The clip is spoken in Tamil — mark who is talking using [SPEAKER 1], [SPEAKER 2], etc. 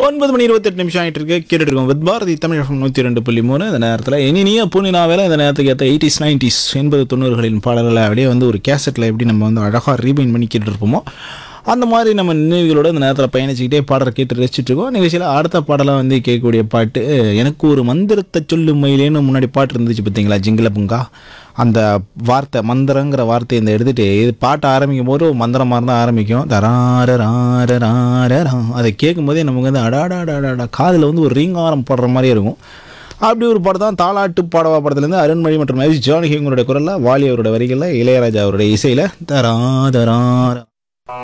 [SPEAKER 1] ஒன்பது மணி இருபத்தெட்டு நிமிஷம் ஆகிட்டு இருக்கு கேட்டுட்டு இருக்கோம் வித் பாரதி தமிழ் FM நூற்றி ரெண்டு புள்ளி மூணு இந்த நேரத்தில் இனி நீ பூனினாவேல இந்த நேரத்துக்கு ஏற்ற எயிட்டிஸ் நைன்டிஸ் எண்பது தொண்ணூறுகளின் பாடல்களை அப்படியே வந்து ஒரு கேசட்டில் எப்படி நம்ம வந்து அழகாக ரீபைன் பண்ணி கேட்டுட்டு இருப்போமோ அந்த மாதிரி நம்ம நினைவுகளோட இந்த நேரத்தில் பயணிச்சுக்கிட்டே பாடலை கேட்டு ரசிச்சுட்டு இருக்கோம் நிகழ்ச்சியில் அடுத்த பாடலாக வந்து கேட்கக்கூடிய பாட்டு எனக்கு ஒரு மந்திரத்தை சொல்லும் மயிலேன்னு முன்னாடி பாட்டு இருந்துச்சு பார்த்தீங்களா ஜிங்கில புங்கா அந்த வார்த்தை மந்திரங்கிற வார்த்தையை இந்த எடுத்துகிட்டு இது பாட்டு ஆரம்பிக்கும் போது ஒரு மந்திரம் மாதிரி தான் ஆரம்பிக்கும் தராரராரராரரா. அதை கேட்கும் போதே நமக்கு வந்து அடாடாடாடா காதில் வந்து ஒரு ரீங்காரம் போடுற மாதிரி இருக்கும் அப்படி ஒரு படம் தான் தாலாட்டு பாடவா படத்துலேருந்து அருண்மொழி மற்றும் எஸ் ஜானகி அவங்களுடைய குரலில் வாலி அவருடைய வரிகளில் இளையராஜா அவருடைய இசையில் தரா தரா